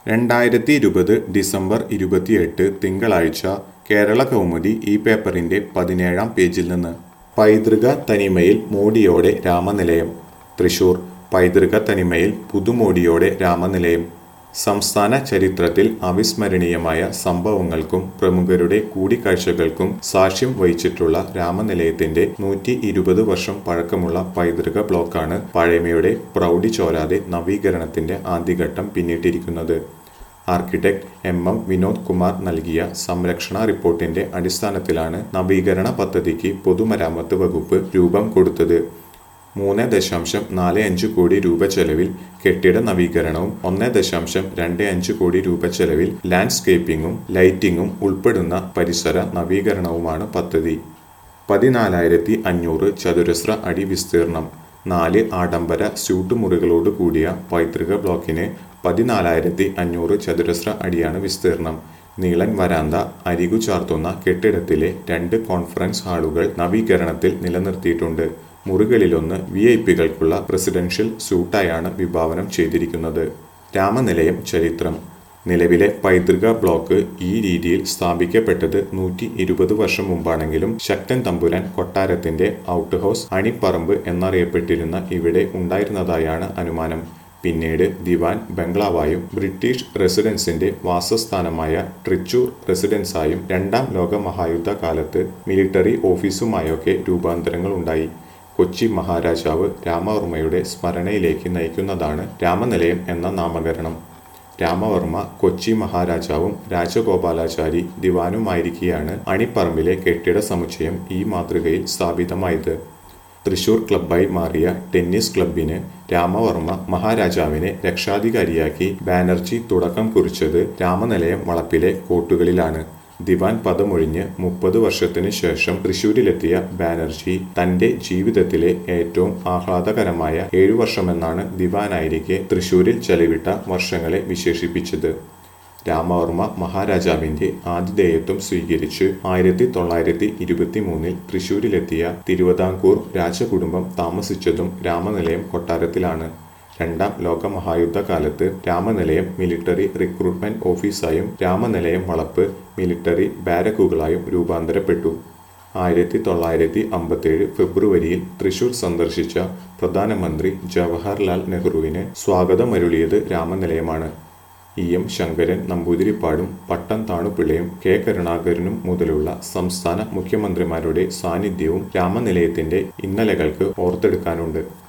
രണ്ടായിരത്തി ഇരുപത് ഡിസംബർ ഇരുപത്തിയെട്ട് തിങ്കളാഴ്ച കേരള കൗമുദി ഈ പേപ്പറിന്റെ പതിനേഴാം പേജിൽ നിന്ന് പൈതൃക തനിമയിൽ മോടിയോടെ രാമനിലയം തൃശൂർ പൈതൃക തനിമയിൽ പുതുമോടിയോടെ രാമനിലയം സംസ്ഥാന ചരിത്രത്തിൽ അവിസ്മരണീയമായ സംഭവങ്ങൾക്കും പ്രമുഖരുടെ കൂടിക്കാഴ്ചകൾക്കും സാക്ഷ്യം വഹിച്ചിട്ടുള്ള രാമനിലയത്തിന്റെ നൂറ്റി ഇരുപത് വർഷം പഴക്കമുള്ള പൈതൃക ബ്ലോക്കാണ് പഴമയുടെ പ്രൗഢി ചോരാതെ നവീകരണത്തിന്റെ ആദ്യഘട്ടം പിന്നിട്ടിരിക്കുന്നത് architect M M Vinod Kumar നൽകിയ സംരക്ഷണ റിപ്പോർട്ടിന്റെ അടിസ്ഥാനത്തിലാണ് നവീകരണ പദ്ധതിക്ക് പൊതുമരാമത്ത് വകുപ്പ് രൂപം കൊടുത്തത് മൂന്ന് ദശാംശം നാല് അഞ്ച് കോടി രൂപ ചെലവിൽ കെട്ടിട നവീകരണവും ഒന്ന് ദശാംശം രണ്ട് അഞ്ച് കോടി രൂപ ചെലവിൽ ലാൻഡ്സ്കേപ്പിംഗും ലൈറ്റിംഗും ഉൾപ്പെടുന്ന പരിസര നവീകരണവുമാണ് പദ്ധതി പതിനാലായിരത്തി അഞ്ഞൂറ് ചതുരശ്ര അടി വിസ്തീർണം നാല് ആഡംബര സ്യൂട്ട് മുറികളോട് കൂടിയ പൈതൃക ബ്ലോക്കിന് പതിനാലായിരത്തി അഞ്ഞൂറ് ചതുരശ്ര അടിയാണ് വിസ്തീർണം നീളൻ വരാന്ത അരികു ചാർത്തുന്ന കെട്ടിടത്തിലെ രണ്ട് കോൺഫറൻസ് ഹാളുകൾ നവീകരണത്തിൽ നിലനിർത്തിയിട്ടുണ്ട് മുറികളിലൊന്ന് വി ഐ പികൾക്കുള്ള പ്രസിഡൻഷ്യൽ സ്യൂട്ടായാണ് വിഭാവനം ചെയ്തിരിക്കുന്നത് രാമനിലയം ചരിത്രം നിലവിലെ പൈതൃക ബ്ലോക്ക് ഈ രീതിയിൽ സ്ഥാപിക്കപ്പെട്ടത് നൂറ്റി ഇരുപത് വർഷം മുമ്പാണെങ്കിലും ശക്തൻ തമ്പുരാൻ കൊട്ടാരത്തിന്റെ ഔട്ട് ഹൗസ് അണിപ്പറമ്പ് എന്നറിയപ്പെട്ടിരുന്ന ഇവിടെ ഉണ്ടായിരുന്നതായാണ് അനുമാനം പിന്നീട് ദിവാൻ ബംഗ്ലാവായും ബ്രിട്ടീഷ് റെസിഡൻസിന്റെ വാസസ്ഥാനമായ ട്രിച്ചൂർ റെസിഡൻസായും രണ്ടാം ലോക മഹായുദ്ധ കാലത്ത് മിലിറ്ററി ഓഫീസുമായൊക്കെ രൂപാന്തരങ്ങൾ ഉണ്ടായി കൊച്ചി മഹാരാജാവ് രാമവർമ്മയുടെ സ്മരണയിലേക്ക് നയിക്കുന്നതാണ് രാമനിലയം എന്ന നാമകരണം രാമവർമ്മ കൊച്ചി മഹാരാജാവും രാജഗോപാലാചാരി ദിവാനുമായിരിക്കെയാണ് അണിപ്പറമ്പിലെ കെട്ടിട സമുച്ചയം ഈ മാതൃകയിൽ സ്ഥാപിതമായത് തൃശൂർ ക്ലബ്ബായി മാറിയ ടെന്നീസ് ക്ലബിന് രാമവർമ്മ മഹാരാജാവിനെ രക്ഷാധികാരിയാക്കി ബാനർജി തുടക്കം കുറിച്ചത് രാമനിലയം വളപ്പിലെ കോട്ടുകളിലാണ് ദിവാൻ പദമൊഴിഞ്ഞ് മുപ്പത് വർഷത്തിന് ശേഷം തൃശൂരിലെത്തിയ ബാനർജി തന്റെ ജീവിതത്തിലെ ഏറ്റവും ആഹ്ലാദകരമായ ഏഴു വർഷമെന്നാണ് ദിവാനായിരിക്കെ തൃശൂരിൽ ചെലവിട്ട വർഷങ്ങളെ വിശേഷിപ്പിച്ചത് രാമവർമ്മ മഹാരാജാവിന്റെ ആതിഥേയത്വം സ്വീകരിച്ച് ആയിരത്തി തൊള്ളായിരത്തി ഇരുപത്തി മൂന്നിൽ തൃശൂരിലെത്തിയ തിരുവിതാംകൂർ രാജകുടുംബം താമസിച്ചതും രാമനിലയം കൊട്ടാരത്തിലാണ് രണ്ടാം ലോക മഹായുദ്ധ കാലത്ത് രാമനിലയം മിലിറ്ററി റിക്രൂട്ട്മെന്റ് ഓഫീസായും രാമനിലയം വളപ്പ് മിലിറ്ററി ബാരക്കുകളായും രൂപാന്തരപ്പെട്ടു ആയിരത്തി തൊള്ളായിരത്തി അമ്പത്തേഴ് ഫെബ്രുവരിയിൽ തൃശൂർ സന്ദർശിച്ച പ്രധാനമന്ത്രി ജവഹർലാൽ നെഹ്റുവിന് സ്വാഗതമരുളിയത് രാമനിലയമാണ് ഇ എം ശങ്കരൻ നമ്പൂതിരിപ്പാടും പട്ടം താണുപിള്ളയും കെ കരുണാകരനും മുതലുള്ള സംസ്ഥാന മുഖ്യമന്ത്രിമാരുടെ സാന്നിധ്യവും രാമനിലയത്തിന്റെ ഇന്നലകൾക്ക് ഓർത്തെടുക്കാനുണ്ട്